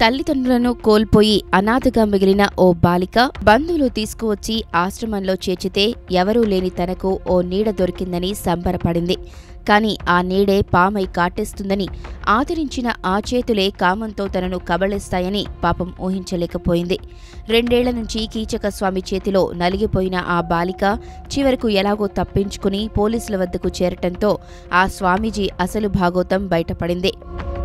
తల్లిదండ్రులను కోల్పోయి అనాథగా మిగిలిన ఓ బాలిక బంధువులు తీసుకువచ్చి ఆశ్రమంలో చేర్చితే ఎవరూ లేని తనకు ఓ నీడ దొరికిందని సంబరపడింది కాని ఆ నీడే పామై కాటేస్తుందని ఆదరించిన ఆ చేతులే కామంతో తనను కబళిస్తాయని పాపం ఊహించలేకపోయింది రెండేళ్ల నుంచి కీచక స్వామి చేతిలో నలిగిపోయిన ఆ బాలిక చివరకు ఎలాగో తప్పించుకుని పోలీసుల వద్దకు చేరటంతో ఆ స్వామీజీ అసలు భాగోతం బయటపడింది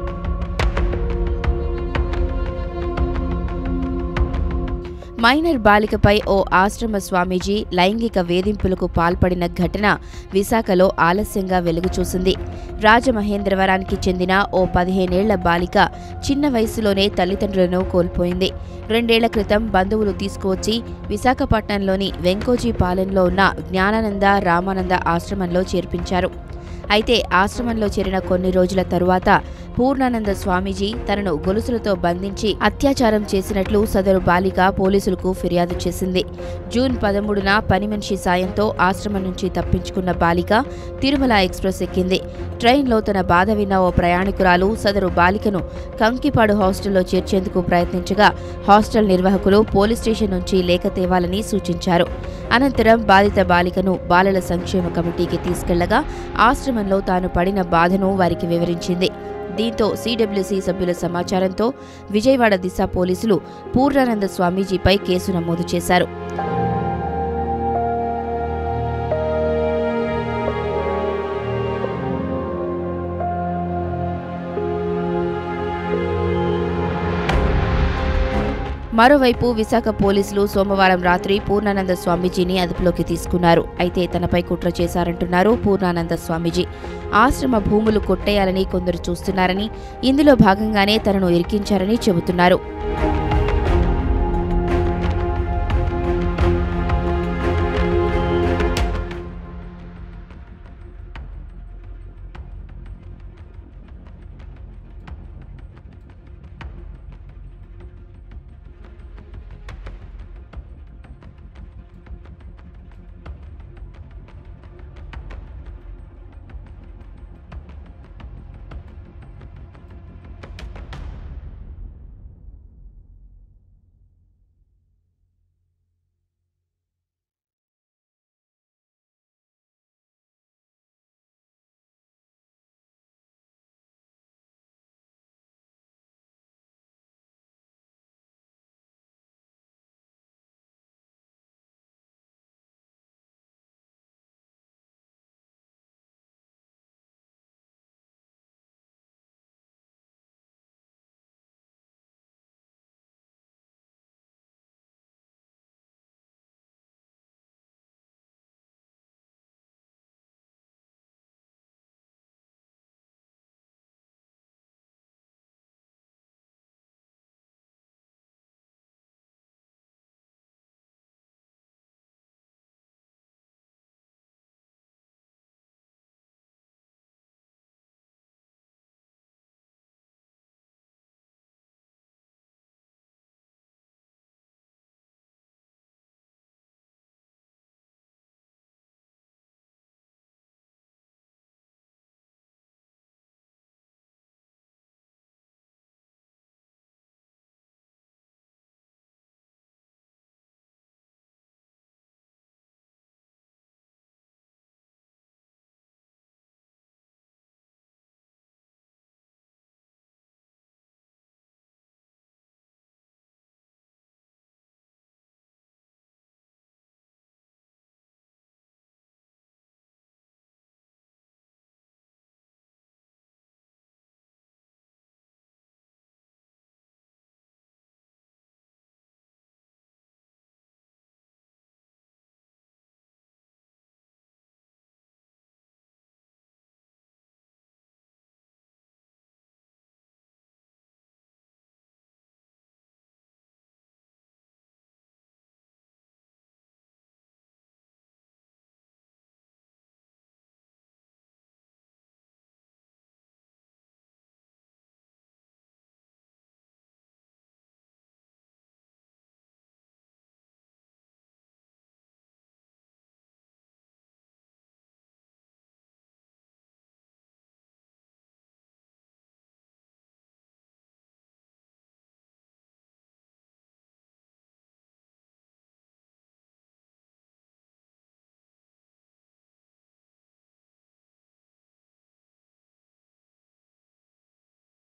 మైనర్ బాలికపై ఓ ఆశ్రమ స్వామీజీ లైంగిక వేధింపులకు పాల్పడిన ఘటన విశాఖలో ఆలస్యంగా వెలుగు చూసింది రాజమహేంద్రవరానికి చెందిన ఓ పదిహేనేళ్ల బాలిక చిన్న వయసులోనే తల్లిదండ్రులను కోల్పోయింది రెండేళ్ల క్రితం బంధువులు తీసుకువచ్చి విశాఖపట్నంలోని వెంకోజీ పాలెంలో ఉన్న జ్ఞానానంద రామానంద ఆశ్రమంలో చేర్పించారు అయితే ఆశ్రమంలో చేరిన కొన్ని రోజుల తరువాత పూర్ణానంద స్వామీజీ తనను గొలుసులతో బంధించి అత్యాచారం చేసినట్లు సదరు బాలిక పోలీసులకు ఫిర్యాదు చేసింది జూన్ పదమూడున పని మనిషి సాయంతో ఆశ్రమం నుంచి తప్పించుకున్న బాలిక తిరుమల ఎక్స్ప్రెస్ ఎక్కింది ట్రైన్లో తన బాధ విన్న ఓ ప్రయాణికురాలు సదరు బాలికను కంకిపాడు హాస్టల్లో చేర్చేందుకు ప్రయత్నించగా హాస్టల్ నిర్వాహకులు పోలీస్ స్టేషన్ నుంచి లేఖ తేవాలని సూచించారు అనంతరం బాధిత బాలికను బాలల సంక్షేమ కమిటీకి తీసుకెళ్లగా ఆశ్రమంలో తాను పడిన బాధను వారికి వివరించింది దీంతో సిడబ్ల్యూసీ సభ్యుల సమాచారంతో విజయవాడ దిశ పోలీసులు పూర్ణానంద స్వామీజీపై కేసు నమోదు చేశారు మరోవైపు విశాఖ పోలీసులు సోమవారం రాత్రి పూర్ణానంద స్వామీజీని అదుపులోకి తీసుకున్నారు అయితే తనపై కుట్ర చేశారంటున్నారు పూర్ణానంద స్వామీజీ ఆశ్రమ భూములు కొట్టేయాలని కొందరు చూస్తున్నారని ఇందులో భాగంగానే తనను ఇరికించారని చెబుతున్నారు